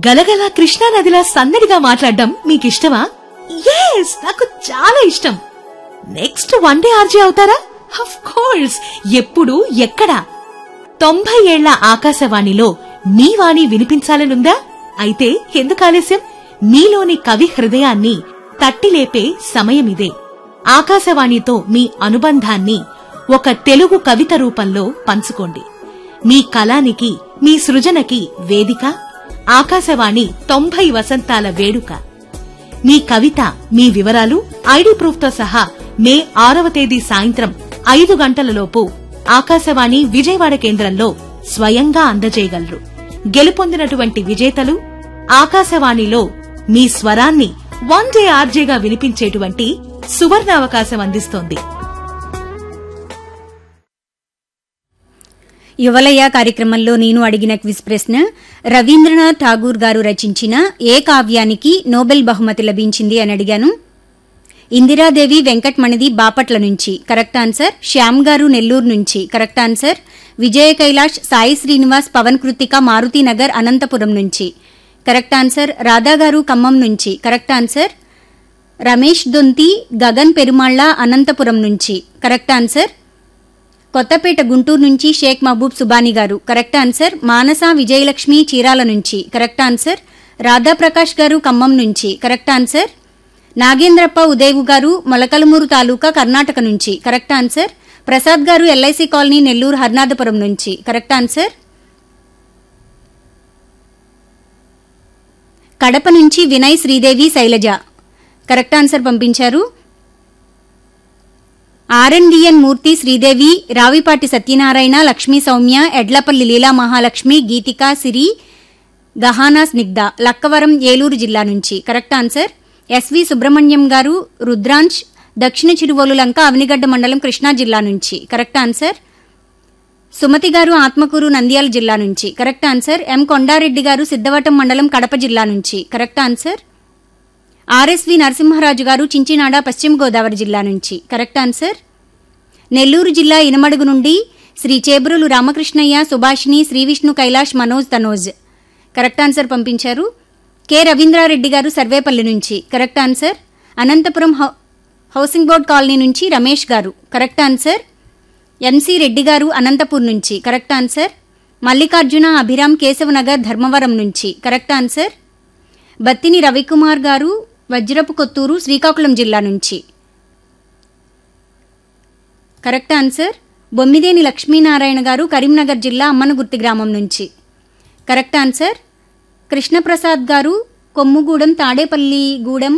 గలగల కృష్ణానదిలా సందడిగా మాట్లాడడం మీకిష్టమా ఎస్ నాకు చాలా ఇష్టం నెక్స్ట్ వన్ డే ఆర్జే అవుతారా అఫ్ కోర్స్ ఎప్పుడు ఎక్కడ తొంభై ఏళ్ల ఆకాశవాణిలో మీ వాణి వినిపించాలనుందా అయితే ఎందుకు ఆలస్యం మీలోని కవి హృదయాన్ని తట్టిలేపే సమయమిదే ఆకాశవాణితో మీ అనుబంధాన్ని ఒక తెలుగు కవిత రూపంలో పంచుకోండి మీ కళానికి మీ సృజనకి వేదిక ఆకాశవాణి తొంభై వసంతాల వేడుక మీ కవిత మీ వివరాలు ఐడి ప్రూఫ్తో సహా మే ఆరవ తేదీ సాయంత్రం ఐదు గంటలలోపు ఆకాశవాణి విజయవాడ కేంద్రంలో స్వయంగా అందజేయగలరు గెలుపొందినటువంటి విజేతలు ఆకాశవాణిలో మీ స్వరాన్ని వన్ డే ఆర్జేగా వినిపించేటువంటి సువర్ణావకాశం అందిస్తోంది యువలయ కార్యక్రమంలో నేను అడిగిన క్విజ్ ప్రశ్న రవీంద్రనాథ్ ఠాగూర్ గారు రచించిన ఏ కావ్యానికి నోబెల్ బహుమతి లభించింది అని అడిగాను ఇందిరాదేవి వెంకట్మణిది బాపట్ల నుంచి కరెక్ట్ ఆన్సర్ శ్యామ్ గారు నెల్లూరు నుంచి కరెక్ట్ ఆన్సర్ విజయ కైలాష్ సాయి శ్రీనివాస్ పవన్ కృతిక మారుతీనగర్ అనంతపురం నుంచి కరెక్ట్ ఆన్సర్ రాధా గారు ఖమ్మం నుంచి కరెక్ట్ ఆన్సర్ రమేష్ దొంతి గగన్ పెరుమాళ్ల అనంతపురం నుంచి కరెక్ట్ ఆన్సర్ కొత్తపేట గుంటూరు నుంచి షేక్ మహబూబ్ సుబాని గారు కరెక్ట్ ఆన్సర్ మానస విజయలక్ష్మి చీరాల నుంచి కరెక్ట్ ఆన్సర్ రాధాప్రకాష్ గారు ఖమ్మం నుంచి కరెక్ట్ ఆన్సర్ నాగేంద్రప్ప ఉదయవు గారు మొలకలమూరు తాలూకా కర్ణాటక నుంచి కరెక్ట్ ఆన్సర్ ప్రసాద్ గారు ఎల్ఐసి కాలనీ నెల్లూరు హర్నాథపురం నుంచి కరెక్ట్ ఆన్సర్ కడప నుంచి వినయ్ శ్రీదేవి శైలజ కరెక్ట్ ఆన్సర్ పంపించారు ఆర్ఎన్డిఎన్ మూర్తి శ్రీదేవి రావిపాటి సత్యనారాయణ లక్ష్మీ సౌమ్య ఎడ్లపల్లి లీలా మహాలక్ష్మి గీతిక సిరి గహానా స్నిగ్ధ లక్కవరం ఏలూరు జిల్లా నుంచి కరెక్ట్ ఆన్సర్ ఎస్వి సుబ్రహ్మణ్యం గారు రుద్రాంశ్ దక్షిణ చిరువోలు లంక అవనిగడ్డ మండలం కృష్ణా జిల్లా నుంచి కరెక్ట్ ఆన్సర్ సుమతి గారు ఆత్మకూరు నంద్యాల జిల్లా నుంచి కరెక్ట్ ఆన్సర్ ఎం కొండారెడ్డి గారు సిద్ధవటం మండలం కడప జిల్లా నుంచి కరెక్ట్ ఆన్సర్ ఆర్ఎస్వి నరసింహరాజు గారు చించినాడ పశ్చిమ గోదావరి జిల్లా నుంచి కరెక్ట్ ఆన్సర్ నెల్లూరు జిల్లా ఇనమడుగు నుండి శ్రీ చేబ్రులు రామకృష్ణయ్య సుభాషిణి శ్రీవిష్ణు కైలాష్ మనోజ్ తనోజ్ కరెక్ట్ ఆన్సర్ పంపించారు కె రవీంద్రారెడ్డి గారు సర్వేపల్లి నుంచి correct answer Anantapuram hou- housing board colony నుంచి రమేష్ గారు కరెక్ట్ ఆన్సర్ ఎన్సి రెడ్డి గారు అనంతపూర్ నుంచి కరెక్ట్ ఆన్సర్ మల్లికార్జున అభిరామ్ కేశవనగర్ ధర్మవరం నుంచి కరెక్ట్ ఆన్సర్ బత్తిని రవికుమార్ గారు వజ్రపు కొత్తూరు శ్రీకాకుళం జిల్లా నుంచి కరెక్ట్ ఆన్సర్ బొమ్మిదేని లక్ష్మీనారాయణ గారు కరీంనగర్ జిల్లా అమ్మనగుర్తి గ్రామం నుంచి కరెక్ట్ ఆన్సర్ కృష్ణప్రసాద్ గారు కొమ్ముగూడెం తాడేపల్లిగూడెం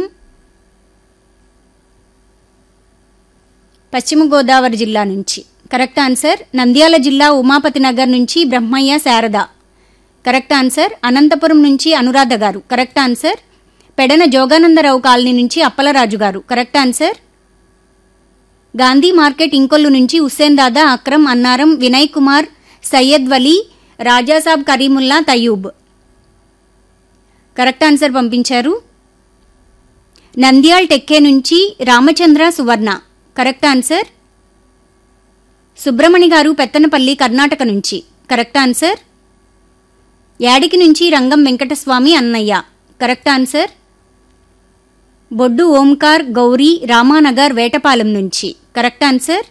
పశ్చిమ గోదావరి జిల్లా నుంచి కరెక్ట్ ఆన్సర్ నంద్యాల జిల్లా ఉమాపతి నగర్ నుంచి బ్రహ్మయ్య శారద కరెక్ట్ ఆన్సర్ అనంతపురం నుంచి Anuradha garu correct answer Pedana Joganandarao colony నుంచి Appalaraju garu correct answer Gandhi market Inkollu నుంచి హుస్సేన్ దాదా అక్రమ్ అన్నారం వినయ్ కుమార్ సయ్యద్ వలీ రాజాసాబ్ కరీముల్లా తయూబ్ కరెక్ట్ ఆన్సర్ పంపించారు నంద్యాల్ టెక్కే నుంచి రామచంద్ర సువర్ణ కరెక్ట్ ఆన్సర్ సుబ్రమణి గారు పెత్తనపల్లి కర్ణాటక నుంచి కరెక్ట్ ఆన్సర్ యాడికి నుంచి రంగం వెంకటస్వామి అన్నయ్య కరెక్ట్ ఆన్సర్ బొడ్డు ఓంకార్ గౌరీ రామానగర్ వేటపాలెం నుంచి కరెక్ట్ ఆన్సర్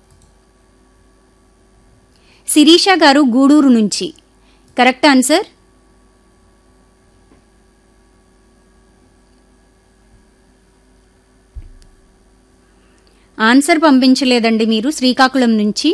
శిరీష గారు గూడూరు నుంచి కరెక్ట్ ఆన్సర్ ఆన్సర్ పంపించలేదండి మీరు శ్రీకాకుళం నుంచి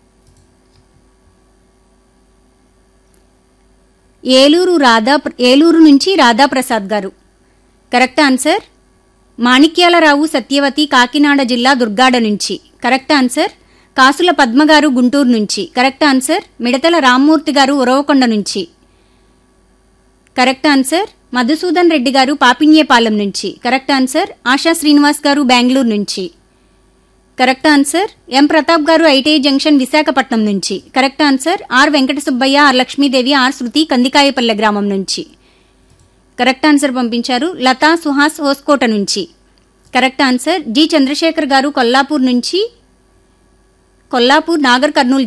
ఏలూరు రాధా ఏలూరు నుంచి రాధాప్రసాద్ గారు కరెక్ట్ ఆన్సర్ మాణిక్యాలరావు సత్యవతి కాకినాడ జిల్లా దుర్గాడ నుంచి కరెక్ట్ ఆన్సర్ కాసుల పద్మ గారు గుంటూరు నుంచి కరెక్ట్ ఆన్సర్ మిడతల రామ్మూర్తి గారు ఉరవకొండ నుంచి కరెక్ట్ ఆన్సర్ మధుసూదన్ రెడ్డి గారు పాపిన్యేపాలెం నుంచి కరెక్ట్ ఆన్సర్ ఆశా శ్రీనివాస్ గారు బెంగళూరు నుంచి కరెక్ట్ ఆన్సర్ ఎం ప్రతాప్ గారు ఐటీఐ జంక్షన్ విశాఖపట్నం నుంచి correct answer R Venkata Subbaiah R Lakshmidevi R Shruti Kandikayapalle గ్రామం నుంచి కరెక్ట్ ఆన్సర్ పంపించారు లతా సుహాస్ హోస్కోట నుంచి కరెక్ట్ ఆన్సర్ జి చంద్రశేఖర్ గారు కొల్లాపూర్ నుంచి కొల్లాపూర్ నాగర్ కర్నూలు